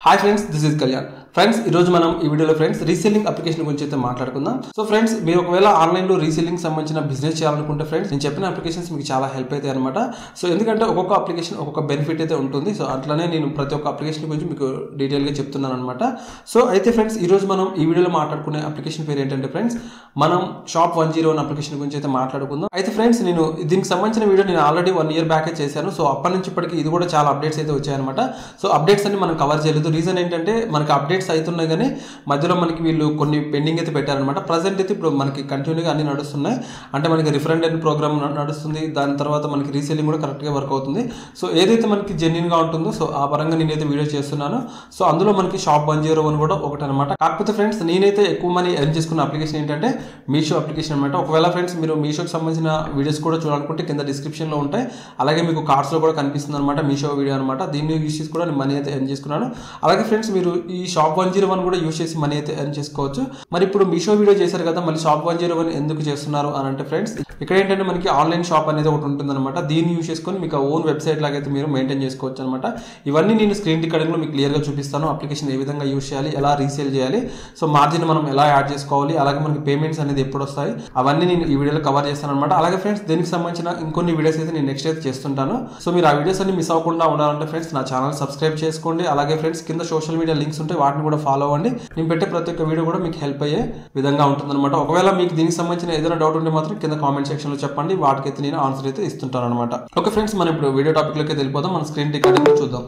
hi friends this is Kalyan friends ఈ రోజు మనం ఈ వీడియోలో ఫ్రెండ్స్ రీసెల్లింగ్ అప్లికేషన్ గురించి అయితే మాట్లాడుకుందాం సో ఫ్రెండ్స్ మీరు ఒకవేళ ఆన్లైన్లో రీసెల్లింగ్ సంబంధించిన బిజినెస్ చేయాలనుకుంటే ఫ్రెండ్స్ నేను చెప్పిన అప్లికేషన్స్ మీకు చాలా హెల్ప్ అవుతాయి అనమాట సో ఎందుకంటే ఒక్కొక్క అప్లికేషన్ ఒక్కొక్క బెనిఫిట్ అయితే ఉంటుంది సో అట్లానే నేను ప్రతి ఒక్క అప్లికేషన్ గురించి మీకు డీటెయిల్గా చెప్తున్నాను అనమాట సో అయితే ఫ్రెండ్స్ ఈ రోజు మనం ఈ వీడియోలో మాట్లాడుకునే అప్లికేషన్ పేరు ఏంటంటే ఫ్రెండ్స్ మనం shop one zero one application గురించి అయితే మాట్లాడుకుందాం అయితే ఫ్రెండ్స్ నేను దీనికి సంబంధించిన వీడియో నేను ఆల్రెడీ వన్ ఇయర్ బ్యాకే చేశాను సో అప్పటి నుంచి ఇప్పటికి ఇది కూడా చాలా అప్డేట్స్ అయితే వచ్చాయన్నమాట సో అప్డేట్స్ అన్ని మనం కవర్ చేయలేదు రీజన్ ఏంటంటే మనకి అప్డేట్స్ అవుతున్నాయి కానీ మధ్యలో మనకి వీళ్ళు కొన్ని పెండింగ్ అయితే పెట్టారనమాట ప్రజెంట్ అయితే ఇప్పుడు మనకి కంటిన్యూగా అన్ని నడుస్తున్నాయి అంటే మనకి రిఫరెండ్ అండ్ ప్రోగ్రామ్ నడుస్తుంది దాని తర్వాత మనకి రీసేలింగ్ కూడా కరెక్ట్గా వర్క్ అవుతుంది సో ఏదైతే మనకి జెన్యున్గా ఉంటుందో సో ఆ పరంగా నేనైతే వీడియో చేస్తున్నాను సో అందులో మనకి షాప్ వన్ జీరో వన్ కూడా ఒకటి అనమాట కాకపోతే ఫ్రెండ్స్ నేనైతే ఎక్కువ మనీ ఎర్న్ చేసుకున్న అప్లికేషన్ ఏంటంటే మీషో అప్లికేషన్ అనమాట ఒకవేళ ఫ్రెండ్స్ మీరు మీషోకి సంబంధించిన వీడియోస్ కూడా చూడాలనుకుంటే కింద డిస్క్రిప్షన్లో ఉంటాయి అలాగే మీకు కార్డ్స్లో కూడా కనిపిస్తుంది అనమాట మీషో వీడియో అనమాట దీన్ని యూస్ చేసి కూడా నేను మనీ అయితే ఎర్న్ చేసుకున్నాను అలాగే ఫ్రెండ్స్ మీరు ఈ షాప్ వన్ జీరో వన్ కూడా యూస్ చేసి మనీ అయితే ఎర్న్ చేసుకోవచ్చు మరి ఇప్పుడు మీషో వీడియో చేశారు కదా మళ్ళీ షాప్ వన్ జీరో వన్ ఎందుకు చేస్తున్నారు అని అంటే ఫ్రెండ్స్ ఇక్కడ ఏంటంటే మనకి ఆన్లైన్ షాప్ అనేది ఒకటి ఉంటుంది అనమాట దీన్ని యూస్ చేసుకొని మీకు ఓన్ వెబ్సైట్ లాగైతే మీరు మెయింటైన్ చేసుకోవచ్చు అనమాట ఇవన్నీ నేను స్క్రీన్ రికార్డింగ్లో మీకు క్లియర్గా చూపిస్తాను అప్లికేషన్ ఏ విధంగా యూస్ చేయాలి ఎలా రీసేల్ చేయాలి సో మార్జిన్ మనం ఎలా యాడ్ చేసుకోవాలి అలాగే మనకి పేమెంట్స్ అనేది ఎప్పుడు వస్తాయి అవన్నీ నేను ఈ వీడియోలో కవర్ చేస్తాను అనమాట అలాగే ఫ్రెండ్స్ దీనికి సంబంధించిన ఇంకొన్ని వీడియోస్ అయితే నేను నెక్స్ట్ అయితే చేస్తుంటాను సో మీరు ఆ వీడియోస్ అన్ని మిస్ అవ్వకుండా ఉండాలంటే ఫ్రెండ్స్ నా ఛానల్ సబ్స్క్రైబ్ చేసుకోండి అలాగే ఫ్రెండ్స్ కింద సోషల్ మీడియా లింక్స్ ఉంటాయి వాటిని కూడా ఫాలో అవ్వండి నేను పెట్టే ప్రతి ఒక్క వీడియో కూడా మీకు హెల్ప్ అయ్యే విధంగా ఉంటుందన్నమాట ఒకవేళ మీకు దీనికి సంబంధించిన ఏదైనా డౌట్ ఉంటే మాత్రం కింద కామెంట్ సెక్షన్ లో చెప్పండి వాటికైతే నేను ఆన్సర్ అయితే ఇస్తుంటాను అనమాట ఓకే ఫ్రెండ్స్ మనం ఇప్పుడు వీడియో టాపిక్ లోకి వెళ్ళిపోదాం మన స్క్రీన్ రికార్డింగ్ చూద్దాం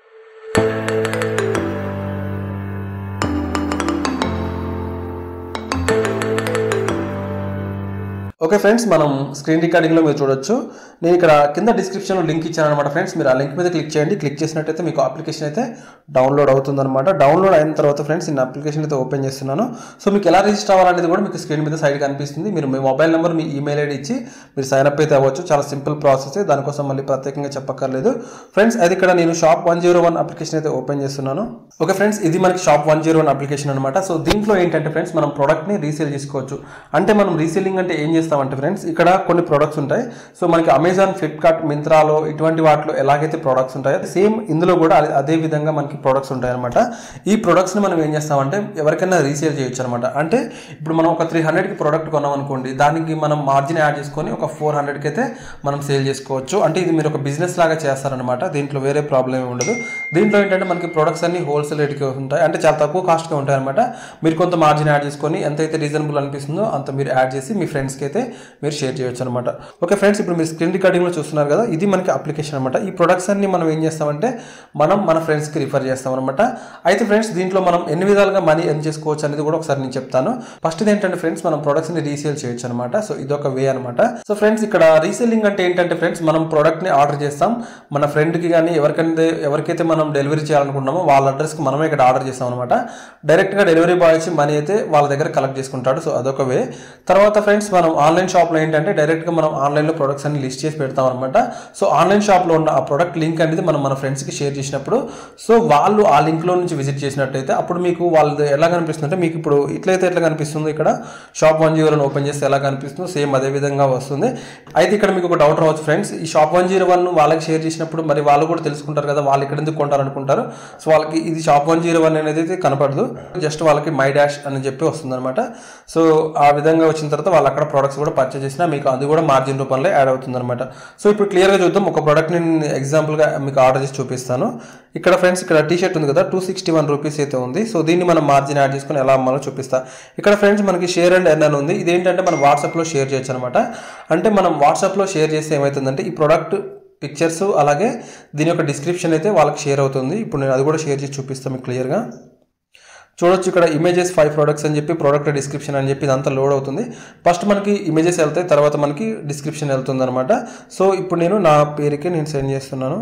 ఓకే ఫ్రెండ్స్ మనం స్క్రీన్ రికార్డింగ్లో మీరు చూడొచ్చు నేను ఇక్కడ కింద డిస్క్రిప్షన్లో లింక్ ఇచ్చాను అనమాట ఫ్రెండ్స్ మీరు ఆ లింక్ మీద క్లిక్ చేయండి క్లిక్ చేసినట్టయితే మీకు అప్లికేషన్ అయితే డౌన్లోడ్ అవుతుందన్నమాట డౌన్లోడ్ అయిన తర్వాత ఫ్రెండ్స్ నేను అప్లికేషన్ అయితే ఓపెన్ చేస్తున్నాను సో మీకు ఎలా రిజిస్టర్ అవ్వాలనేది కూడా మీకు స్క్రీన్ మీద సైడ్ కనిపిస్తుంది మీరు మీ మొబైల్ నెంబర్ మీ ఈమెయిల్ ఐడి ఇచ్చి మీరు సైన్ అప్ అయితే అవ్వచ్చు చాలా సింపుల్ ప్రాసెస్ దానికోసం మళ్ళీ ప్రత్యేకంగా చెప్పక్కర్లేదు ఫ్రెండ్స్ అది ఇక్కడ నేను shop one zero one application అయితే ఓపెన్ చేస్తున్నాను ఓకే ఫ్రెండ్స్ ఇది మనకి shop one zero one application అనమాట సో దీంట్లో ఏంటంటే ఫ్రెండ్స్ మనం ప్రోడక్ట్ని రీసేల్ చేసుకోవచ్చు అంటే మనం రీసేలింగ్ అంటే ఏం చేస్తామంటే ఫ్రెండ్స్ ఇక్కడ కొన్ని ప్రొడక్ట్స్ ఉంటాయి సో మనకి అమెజాన్ ఫ్లిప్కార్ట్ మింత్రాలో ఇటువంటి వాటిలో ఎలాగైతే ప్రొడక్ట్స్ ఉంటాయో సేమ్ ఇందులో కూడా అదే- అదే విధంగా మనకి ప్రొడక్ట్స్ ఉంటాయి అనమాట ఈ ప్రొడక్ట్స్ని మనం ఏం చేస్తామంటే ఎవరికైనా రీసేల్ చేయొచ్చు అనమాట అంటే ఇప్పుడు మనం ఒక త్రీ హండ్రెడ్కి ప్రోడక్ట్ కొన్నాం అనుకోండి దానికి మనం మార్జిన్ యాడ్ చేసుకొని ఒక ఫోర్ హండ్రెడ్కి అయితే మనం సేల్ చేసుకోవచ్చు అంటే ఇది మీరు ఒక బిజినెస్ లాగా చేస్తారనమాట దీంట్లో వేరే ప్రాబ్లం ఏమి ఉండదు దీంట్లో ఏంటంటే మనకి ప్రొడక్ట్స్ అన్ని హోల్సేల్ రేట్కి ఉంటాయి అంటే చాలా తక్కువ కాస్ట్గా ఉంటాయి అనమాట మీరు కొంత మార్జిన్ యాడ్ చేసుకొని ఎంతైతే రీజనబుల్ అనిపిస్తుందో అంత మీరు యాడ్ చేసి మీ ఫ్రెండ్స్కి అయితే మీరు షేర్ చేయొచ్చు అనమాట ఓకే ఫ్రెండ్స్ ఇప్పుడు మీరు స్క్రీన్ రికార్డింగ్లో చూస్తున్నారు కదా ఇది మనకి అప్లికేషన్ అనమాట ఈ ప్రొడక్ట్స్ అన్ని మనం ఏం చేస్తామంటే మనం మన ఫ్రెండ్స్కి రిఫర్ చేస్తాం అనమాట అయితే ఫ్రెండ్స్ దీంట్లో మనం ఎన్ని విధాలుగా మనీ ఎర్న్ చేసుకోవచ్చు అనేది కూడా ఒకసారి నేను చెప్తాను ఫస్ట్ ఏంటంటే ఫ్రెండ్స్ మనం ప్రొడక్ట్స్ ని రీసేల్ చేయొచ్చు అనమాట సో ఇదొక వే అనమాట సో ఫ్రెండ్స్ ఇక్కడ రీసేలింగ్ అంటే ఏంటంటే ఫ్రెండ్స్ మనం ప్రోడక్ట్ ని ఆర్డర్ చేస్తాం మన ఫ్రెండ్ కి కానీ ఎవరికైతే ఎవరికైతే మనం డెలివరీ చేయాలనుకుంటున్నామో వాళ్ళ అడ్రస్ కి మనమే ఇక్కడ ఆర్డర్ చేస్తాం అనమాట డైరెక్ట్ గా డెలివరీ బాయ్ వచ్చి మనీ అయితే వాళ్ళ దగ్గర కలెక్ట్ చేసుకుంటాడు సో అదొక వే తర్వాత ఫ్రెండ్స్ మనం ఆన్లైన్ షాప్ లో ఏంటంటే డైరెక్ట్ గా మనం ఆన్లైన్ లో ప్రొడక్ట్స్ అన్ని లిస్ట్ చేసి పెడతాం అనమాట సో ఆన్లైన్ షాప్ లో ఉన్న ఆ ప్రొడక్ట్ లింక్ అనేది మనం మన ఫ్రెండ్స్ కి షేర్ చేసినప్పుడు సో వాళ్ళు ఆ లింక్ లో నుంచి విజిట్ చేసినట్టయితే అప్పుడు మీకు వాళ్ళది ఎలా కనిపిస్తుంది అంటే మీకు ఇప్పుడు ఇట్లయితే ఎట్లా కనిపిస్తుందో ఇక్కడ షాప్ వన్ జీరో ఓపెన్ చేస్తే ఎలా కనిపిస్తుందో సేమ్ అదే విధంగా వస్తుంది అయితే ఇక్కడ మీకు ఒక డౌట్ రావచ్చు ఫ్రెండ్స్ ఈ షాప్ వన్ జీరో వన్ వాళ్ళకి షేర్ చేసినప్పుడు మరి వాళ్ళు కూడా తెలుసుకుంటారు కదా వాళ్ళు ఇక్కడ ఎందుకు కొంటారు అనుకుంటారు సో వాళ్ళకి ఇది షాప్ వన్ జీరో వన్ అనేది అయితే కనపడదు జస్ట్ వాళ్ళకి మై డాష్ అని చెప్పి వస్తుంది అనమాట సో ఆ విధంగా వచ్చిన తర్వాత వాళ్ళు అక్కడ ప్రొడక్ట్స్ కూడా పర్చేస్ చేసినా మీకు అది కూడా మార్జిన్ రూపంలో యాడ్ అవుతుంది అనమాట సో ఇప్పుడు క్లియర్గా చూద్దాం ఒక ప్రోడక్ట్ నేను ఎగ్జాంపుల్గా మీకు ఆర్డర్ చేసి చూపిస్తాను ఇక్కడ ఫ్రెండ్స్ ఇక్కడ టీ షర్ట్ ఉంది కదా టూ సిక్స్టీ వన్ రూపీస్ అయితే ఉంది సో దీన్ని మనం మార్జిన్ యాడ్ చేసుకుని ఎలా అమ్మాలో చూపిస్తా ఇక్కడ ఫ్రెండ్స్ మనకి షేర్ అండ్ ఎర్న్ అని ఉంది ఇదేంటంటే మనం వాట్సాప్లో షేర్ చేయొచ్చు అనమాట అంటే మనం వాట్సాప్లో షేర్ చేస్తే ఏమవుతుందంటే ఈ ప్రోడక్ట్ పిక్చర్స్ అలాగే దీని యొక్క డిస్క్రిప్షన్ అయితే వాళ్ళకి షేర్ అవుతుంది ఇప్పుడు నేను అది కూడా షేర్ చేసి చూపిస్తాను మీకు క్లియర్గా చూడొచ్చు ఇక్కడ ఇమేజెస్ ఫైవ్ ప్రొడక్ట్స్ అని చెప్పి ప్రోడక్ట్ డిస్క్రిప్షన్ అని చెప్పి ఇదంతా లోడ్ అవుతుంది ఫస్ట్ మనకి ఇమేజెస్ వెళ్తాయి తర్వాత మనకి డిస్క్రిప్షన్ వెళ్తుంది అనమాట సో ఇప్పుడు నేను నా పేరుకి నేను సెండ్ చేస్తున్నాను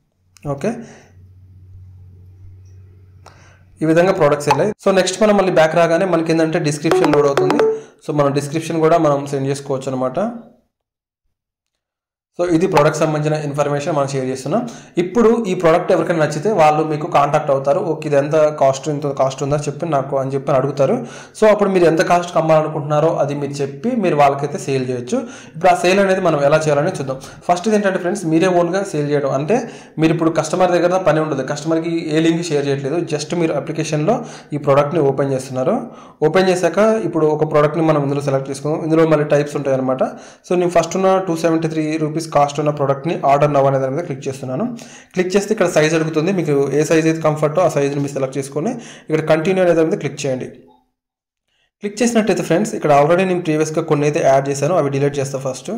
ఓకే ఈ విధంగా ప్రోడక్ట్స్ వెళ్ళాయి సో నెక్స్ట్ మనం మళ్ళీ బ్యాక్ రాగానే మనకి ఏంటంటే డిస్క్రిప్షన్ లోడ్ అవుతుంది సో మనం డిస్క్రిప్షన్ కూడా మనం సెండ్ చేసుకోవచ్చు అనమాట సో ఇది ప్రోడక్ట్ సంబంధించిన ఇన్ఫర్మేషన్ మనం షేర్ చేస్తున్నాం ఇప్పుడు ఈ ప్రోడక్ట్ ఎవరికైనా నచ్చితే వాళ్ళు మీకు కాంటాక్ట్ అవుతారు ఓకే ఇది ఎంత కాస్ట్ ఇంత కాస్ట్ ఉందా చెప్పి నాకు అని చెప్పి అడుగుతారు సో అప్పుడు మీరు ఎంత కాస్ట్ అమ్మాలనుకుంటున్నారో అది మీరు చెప్పి మీరు వాళ్ళకైతే సేల్ చేయొచ్చు ఇప్పుడు ఆ సేల్ అనేది మనం ఎలా చేయాలని చూద్దాం ఫస్ట్ ఇది ఏంటంటే ఫ్రెండ్స్ మీరే ఓన్గా సేల్ చేయడం అంటే మీరు ఇప్పుడు కస్టమర్ దగ్గర పని ఉండదు కస్టమర్కి ఏ లింక్ షేర్ చేయట్లేదు జస్ట్ మీరు అప్లికేషన్లో ఈ ప్రోడక్ట్ని ఓపెన్ చేస్తున్నారు ఓపెన్ చేశాక ఇప్పుడు ఒక ప్రోడక్ట్ని మనం ఇందులో సెలెక్ట్ చేసుకుందాం ఇందులో మళ్ళీ టైప్స్ ఉంటాయి అనమాట సో నేను ఫస్ట్ ఉన్న two seventy three rupees cost ఉన్న ప్రోడక్ట్ని ఆర్డర్ నవ్ అనే దాని మీద క్లిక్ చేస్తున్నాను క్లిక్ చేస్తే ఇక్కడ సైజ్ అడుగుతుంది మీకు ఏ సైజ్ అయితే కంఫర్టో ఆ సైజ్ని మీరు సెలెక్ట్ చేసుకొని ఇక్కడ కంటిన్యూ అనే దాని మీద క్లిక్ చేయండి క్లిక్ చేసినట్టయితే ఫ్రెండ్స్ ఇక్కడ ఆల్రెడీ నేను ప్రీవియస్గా కొన్ని అయితే యాడ్ చేశాను అవి డిలీట్ చేస్తాను ఫస్ట్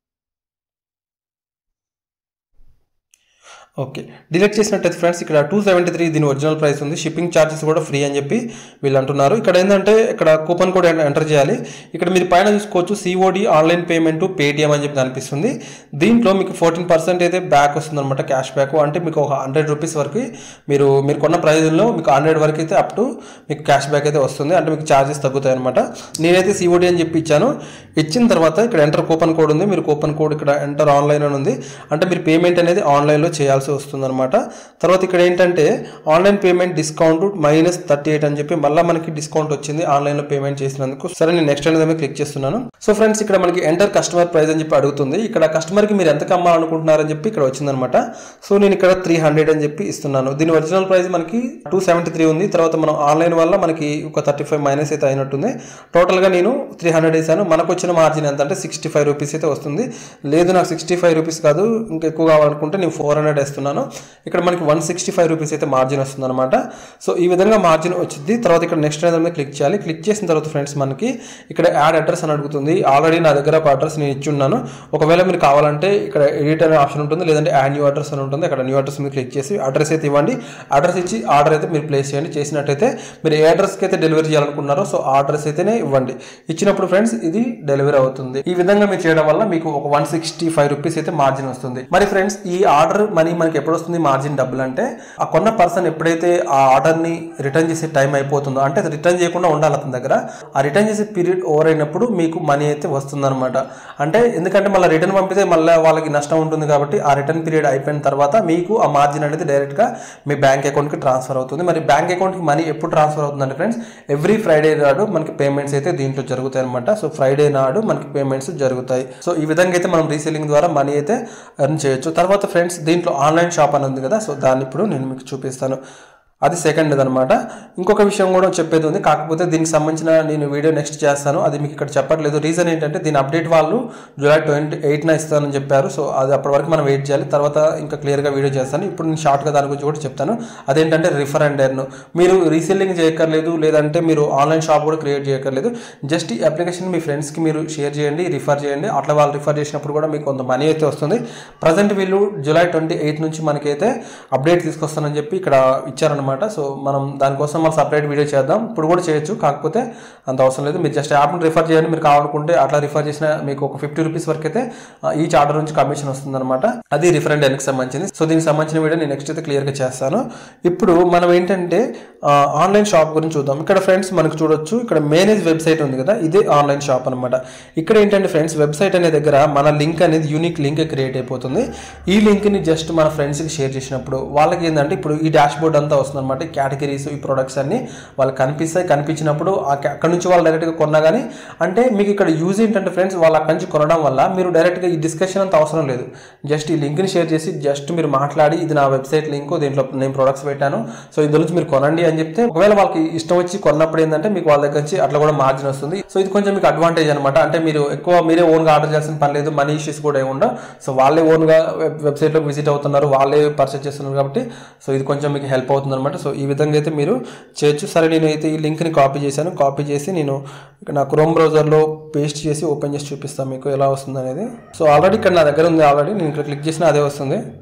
ఓకే డిలీట్ చేసినట్టయితే ఫ్రెండ్స్ ఇక్కడ టూ సెవెంటీ త్రీ దీని ఒరిజినల్ ప్రైస్ ఉంది షిప్పింగ్ ఛార్జెస్ కూడా ఫ్రీ అని చెప్పి వీళ్ళు అంటున్నారు ఇక్కడ ఏంటంటే ఇక్కడ కూపన్ కోడ్ ఎంటర్ చేయాలి ఇక్కడ మీరు పైన చూసుకోవచ్చు సిఓడి ఆన్లైన్ పేమెంట్ పేటిఎం అని చెప్పి కనిపిస్తుంది దీంట్లో మీకు ఫోర్టీన్ పర్సెంట్ అయితే బ్యాక్ వస్తుంది అనమాట క్యాష్ బ్యాక్ అంటే మీకు ఒక హండ్రెడ్ రూపీస్ వరకు మీరు మీరు కొన్న ప్రైజ్లో మీకు హండ్రెడ్ వరకు అయితే అప్ టు మీకు క్యాష్ బ్యాక్ అయితే వస్తుంది అంటే మీకు ఛార్జెస్ తగ్గుతాయి అనమాట నేనైతే సిఓడి అని చెప్పి ఇచ్చాను ఇచ్చిన తర్వాత ఇక్కడ ఎంటర్ కూపన్ కోడ్ ఉంది మీరు కూపన్ కోడ్ ఇక్కడ ఎంటర్ ఆన్లైన్ అని ఉంది అంటే మీరు పేమెంట్ అనేది ఆన్లైన్లో చేయాల్సి వస్తుంది అనమాట తర్వాత ఇక్కడ ఏంటంటే online payment discount minus thirty eight అని చెప్పి మళ్ళీ మనకి డిస్కౌంట్ వచ్చింది ఆన్లైన్లో పేమెంట్ చేసినందుకు సరే నేను నెక్స్ట్ అనేది క్లిక్ చేస్తున్నాను సో ఫ్రెండ్స్ ఇక్కడ మనకి ఎంటర్ కస్టమర్ ప్రైస్ అని చెప్పి అడుగుతుంది ఇక్కడ కస్టమర్కి మీరు ఎంత అమ్మాలనుకుంటున్నారని చెప్పి ఇక్కడ వచ్చిందనమాట సో నేను ఇక్కడ త్రీ హండ్రెడ్ అని చెప్పి ఇస్తున్నాను దీని ఒరిజినల్ ప్రైస్ మనకి టూ సెవెంటీ త్రీ ఉంది తర్వాత మనం ఆన్లైన్ వల్ల మనకి ఒక థర్టీ ఫైవ్ మైనస్ అయితే అయినట్టుంది టోటల్గా నేను త్రీ హండ్రెడ్ వేసాను మనకు వచ్చిన మార్జిన్ ఎంత అంటే సిక్స్టీ ఫైవ్ రూపీస్ అయితే వస్తుంది లేదు నాకు సిక్స్టీ ఫైవ్ రూపీస్ కాదు ఇంకా ఎక్కువ కావాలనుకుంటే నేను ఫోర్ హండ్రెడ్ వేస్తున్నాను ఇక్కడ మనకి వన్ సిక్స్టీ ఫైవ్ రూపీస్ అయితే మార్జిన్ వస్తుంది అనమాట సో ఈ విధంగా మార్జిన్ వచ్చింది తర్వాత ఇక్కడ నెక్స్ట్ అనేది మీద క్లిక్ చేయాలి క్లిక్ చేసిన తర్వాత ఫ్రెండ్స్ మనకి ఇక్కడ యాడ్ అడ్రస్ అని అడుగుతుంది ఆల్రెడీ నా దగ్గర ఒక అడ్రస్ నేను ఇచ్చి ఉన్నాను ఒకవేళ మీరు కావాలంటే ఇక్కడ ఎడిట్ అనే ఆప్షన్ ఉంటుంది లేదంటే యాడ్ న్యూ అడ్రస్ అని ఉంటుంది అక్కడ న్యూ అడ్రస్ మీద క్లిక్ చేసి అడ్రస్ అయితే ఇవ్వండి అడ్రస్ ఇచ్చి ఆర్డర్ అయితే మీరు ప్లేస్ చేయండి చేసినట్టయితే మీరు ఏ అడ్రస్కి అయితే డెలివరీ చేయాలనుకున్నారో సో ఆ అడ్రస్ అయితేనే ఇవ్వండి ఇచ్చినప్పుడు ఫ్రెండ్స్ ఇది డెలివరీ అవుతుంది ఈ విధంగా మీరు చేయడం వల్ల మీకు ఒక వన్ సిక్స్టీ ఫైవ్ రూపీస్ అయితే మార్జిన్ వస్తుంది మరి ఫ్రెండ్స్ ఈ ఆర్డర్ మనీ మనకి ఎప్పుడు వస్తుంది మార్జిన్ డబ్బులు అంటే ఆ కొన్న పర్సన్ ఎప్పుడైతే ఆ ఆర్డర్ని రిటర్న్ చేసే టైం అయిపోతుందో అంటే అది రిటర్న్ చేయకుండా ఉండాలి అతని దగ్గర ఆ రిటర్న్ చేసే పీరియడ్ ఓవర్ అయినప్పుడు మీకు మనీ అయితే వస్తుందన్నమాట అంటే ఎందుకంటే మళ్ళీ రిటర్న్ పంపితే మళ్ళీ వాళ్ళకి నష్టం ఉంటుంది కాబట్టి ఆ రిటర్న్ పీరియడ్ అయిపోయిన తర్వాత మీకు ఆ మార్జిన్ అనేది డైరెక్ట్గా మీ బ్యాంక్ అకౌంట్కి ట్రాన్స్ఫర్ అవుతుంది మరి బ్యాంక్ అకౌంట్కి మనీ ఎప్పుడు ట్రాన్స్ఫర్ అవుతుందంటే ఫ్రెండ్స్ ఎవ్రీ ఫ్రైడే నాడు మనకి పేమెంట్స్ అయితే దీంట్లో జరుగుతాయి అనమాట సో ఫ్రైడే నాడు మనకి పేమెంట్స్ జరుగుతాయి సో ఈ విధంగా అయితే మనం రీసెల్లింగ్ ద్వారా మనీ అయితే ఎర్న్ చేయొచ్చు తర్వాత ఫ్రెండ్స్ దీంట్లో ఆన్లైన్ షాప్ అని ఉంది కదా సో దాన్ని ఇప్పుడు నేను మీకు చూపిస్తాను అది సెకండ్ అనమాట ఇంకొక విషయం కూడా చెప్పేది ఉంది కాకపోతే దీనికి సంబంధించిన నేను వీడియో నెక్స్ట్ చేస్తాను అది మీకు ఇక్కడ చెప్పట్లేదు రీజన్ ఏంటంటే దీని అప్డేట్ వాళ్ళు జూలై ట్వంటీ ఎయిట్న ఇస్తానని చెప్పారు సో అది అప్పటి వరకు మనం వెయిట్ చేయాలి తర్వాత ఇంకా క్లియర్గా వీడియో చేస్తాను ఇప్పుడు నేను షార్ట్గా దాని గురించి కూడా చెప్తాను అదేంటంటే రిఫర్ అండ్ ఎర్న్ మీరు రీసెల్లింగ్ చేయక్కర్లేదు లేదంటే మీరు ఆన్లైన్ షాప్ కూడా క్రియేట్ చేయక్కర్లేదు జస్ట్ ఈ అప్లికేషన్ మీ ఫ్రెండ్స్కి మీరు షేర్ చేయండి రిఫర్ చేయండి అట్లా వాళ్ళు రిఫర్ చేసినప్పుడు కూడా మీకు కొంత మనీ అయితే వస్తుంది ప్రజెంట్ వీళ్ళు జూలై ట్వంటీ ఎయిట్ నుంచి మనకైతే అప్డేట్ తీసుకొస్తానని చెప్పి ఇక్కడ ఇచ్చారనమాట సో మనం దానికోసం మనం సపరేట్ వీడియో చేద్దాం ఇప్పుడు కూడా చేయొచ్చు కాకపోతే అంత అవసరం లేదు మీరు జస్ట్ యాప్ని రిఫర్ చేయండి మీరు కావాలనుకుంటే అట్లా రిఫర్ చేసిన మీకు ఒక ఫిఫ్టీ రూపీస్ వరకు అయితే ఈచ్ ఆర్డర్ నుంచి కమిషన్ వస్తుందన్నమాట అది రిఫరెండ్ ఎన్కి సంబంధించింది సో దీనికి సంబంధించిన వీడియో నేను నెక్స్ట్ అయితే క్లియర్గా చేస్తాను ఇప్పుడు మనం ఏంటంటే ఆన్లైన్ షాప్ గురించి చూద్దాం ఇక్కడ ఫ్రెండ్స్ మనకు చూడొచ్చు ఇక్కడ మేనేజ్ వెబ్సైట్ ఉంది కదా ఇదే ఆన్లైన్ షాప్ అనమాట ఇక్కడ ఏంటంటే ఫ్రెండ్స్ వెబ్సైట్ అనే దగ్గర మన లింక్ అనేది యూనిక్ లింక్ క్రియేట్ అయిపోతుంది ఈ లింక్ని జస్ట్ మన ఫ్రెండ్స్కి షేర్ చేసినప్పుడు వాళ్ళకి ఏంటంటే ఇప్పుడు ఈ డాష్ బోర్డ్ అంతా వస్తుంది అనమాట కేటగిరీస్ ఈ ప్రొడక్ట్స్ అన్ని వాళ్ళకి కనిపిస్తాయి కనిపించినప్పుడు అక్కడ నుంచి వాళ్ళు డైరెక్ట్గా కొన్నా కానీ అంటే మీకు ఇక్కడ యూజ్ ఏంటంటే ఫ్రెండ్స్ వాళ్ళు అక్కడి నుంచి కొనడం వల్ల మీరు డైరెక్ట్గా ఈ డిస్కషన్ అంత అవసరం లేదు జస్ట్ ఈ లింక్ని షేర్ చేసి జస్ట్ మీరు మాట్లాడి ఇది నా వెబ్సైట్ లింక్ దీంట్లో నేను ప్రొడక్ట్స్ పెట్టాను సో ఇందులో నుంచి మీరు కొనండి అని చెప్తే ఒకవేళ వాళ్ళకి ఇష్టం వచ్చి కొన్నప్పుడు ఏంటంటే మీకు వాళ్ళ దగ్గర నుంచి అట్లా కూడా మార్జిన్ వస్తుంది సో ఇది కొంచెం మీకు అడ్వాంటేజ్ అనమాట అంటే మీరు ఎక్కువ మీరే ఓన్గా ఆర్డర్ చేయాల్సిన పని లేదు మనీ ఇష్యూస్ కూడా ఏమి ఉండవు సో వాళ్ళే ఓన్గా వెబ్సైట్లోకి విజిట్ అవుతున్నారు వాళ్ళే పర్చేస్ చేస్తున్నారు కాబట్టి సో ఇది కొంచెం మీకు హెల్ప్ అవుతుంది అనమాట సో ఈ విధంగా అయితే మీరు చేయొచ్చు సరే నేను అయితే ఈ లింక్ని కాపీ చేశాను కాపీ చేసి నేను ఇక్కడ నా క్రోమ్ బ్రౌజర్లో పేస్ట్ చేసి ఓపెన్ చేసి చూపిస్తాను మీకు ఎలా వస్తుంది అనేది సో ఆల్రెడీ ఇక్కడ నా దగ్గర ఉంది ఆల్రెడీ నేను ఇక్కడ క్లిక్ చేసిన అదే వస్తుంది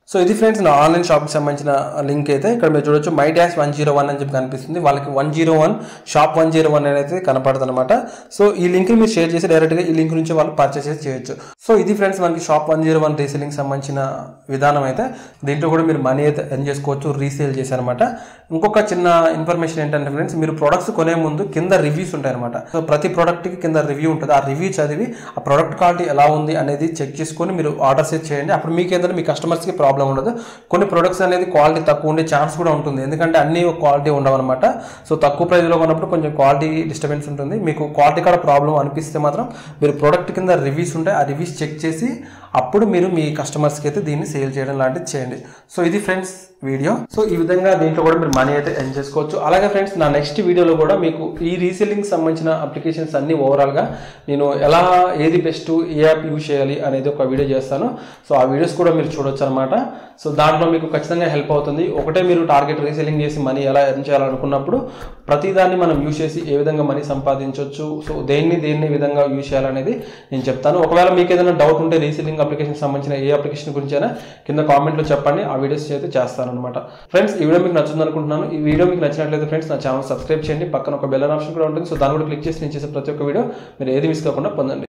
సో ఇది ఫ్రెండ్స్ నా ఆన్లైన్ షాప్కి సంబంధించిన లింక్ అయితే ఇక్కడ మీరు చూడొచ్చు my dash one zero one అని చెప్పి కనిపిస్తుంది వాళ్ళకి one zero one shop one zero one అనేది కనపడుతుంది అనమాట సో ఈ లింక్ని మీరు షేర్ చేసి డైరెక్ట్గా ఈ లింక్ నుంచి వాళ్ళు పర్చేస్ చేయొచ్చు సో ఇది ఫ్రెండ్స్ మనకి shop one zero one reselling సంబంధించిన విధానం అయితే దీంట్లో కూడా మీరు మనీ అయితే ఎర్న్ చేసుకోవచ్చు రీసేల్ చేశారనమాట ఇంకొక చిన్న ఇన్ఫర్మేషన్ ఏంటంటే ఫ్రెండ్స్ మీరు ప్రొడక్ట్స్ కొనే ముందు కింద రివ్యూస్ ఉంటాయన్నమాట సో ప్రతి ప్రోడక్ట్కి కింద రివ్యూ ఉంటుంది ఆ రివ్యూ చదివి ఆ ప్రోడక్ట్ క్వాలిటీ ఎలా ఉంది అనేది చెక్ చేసుకొని మీరు ఆర్డర్స్ చేయండి అప్పుడు మీకు ఏంటంటే మీ కస్టమర్స్కి ప్రాబ్లం ఉండదు కొన్ని ప్రొడక్ట్స్ అనేది క్వాలిటీ తక్కువ ఉండే ఛాన్స్ కూడా ఉంటుంది ఎందుకంటే అన్ని క్వాలిటీ ఉండవన్నమాట సో తక్కువ ప్రైస్లో కొన్నప్పుడు కొంచెం క్వాలిటీ డిస్టర్బెన్స్ ఉంటుంది మీకు క్వాలిటీ కూడా ప్రాబ్లం అనిపిస్తే మాత్రం మీరు ప్రోడక్ట్ కింద రివ్యూస్ ఉంటాయి ఆ రివ్యూస్ చెక్ చేసి అప్పుడు మీరు మీ కస్టమర్స్కి అయితే దీన్ని సేల్ చేయడం లాంటిది చేయండి సో ఇది ఫ్రెండ్స్ వీడియో సో ఈ విధంగా దీంట్లో కూడా మీరు మనీ అయితే ఎర్న్ చేసుకోవచ్చు అలాగే ఫ్రెండ్స్ నా నెక్స్ట్ వీడియోలో కూడా మీకు ఈ రీసెల్లింగ్ సంబంధించిన అప్లికేషన్స్ అన్ని ఓవరాల్గా నేను ఎలా ఏది బెస్ట్ ఏ యాప్ యూజ్ చేయాలి అనేది ఒక వీడియో చేస్తాను సో ఆ వీడియోస్ కూడా మీరు చూడొచ్చు అనమాట సో దాంట్లో మీకు ఖచ్చితంగా హెల్ప్ అవుతుంది ఒకటే మీరు టార్గెట్ రీసెల్లింగ్ చేసి మనీ ఎలా ఎర్న్ చేయాలనుకున్నప్పుడు ప్రతిదాన్ని మనం యూజ్ చేసి ఏ విధంగా మనీ సంపాదించవచ్చు సో దేన్ని దేన్ని విధంగా యూజ్ చేయాలనేది నేను చెప్తాను ఒకవేళ మీకు ఏదైనా డౌట్ ఉంటే రీసెల్లింగ్ అప్లికేషన్ సంబంధించిన ఏ అప్లికేషన్ గురించి అయినా కింద కామెంట్లో చెప్పండి ఆ వీడియోస్ అయితే చేస్తాను అనమాట ఫ్రెండ్స్ ఈ వీడియో మీకు నచ్చుతుంది అనుకుంటున్నాను ఈ వీడియో మీకు నచ్చినట్లయితే ఫ్రెండ్స్ నా ఛానల్ సబ్స్క్రైబ్ చేయండి పక్కన ఒక బెల్ ఆప్షన్ కూడా ఉంటుంది సో దాన్ని కూడా క్లిక్ చేసి నేను చేసే ప్రతి ఒక్క వీడియో మీరు ఏది మిస్ కాకుండా పొందండి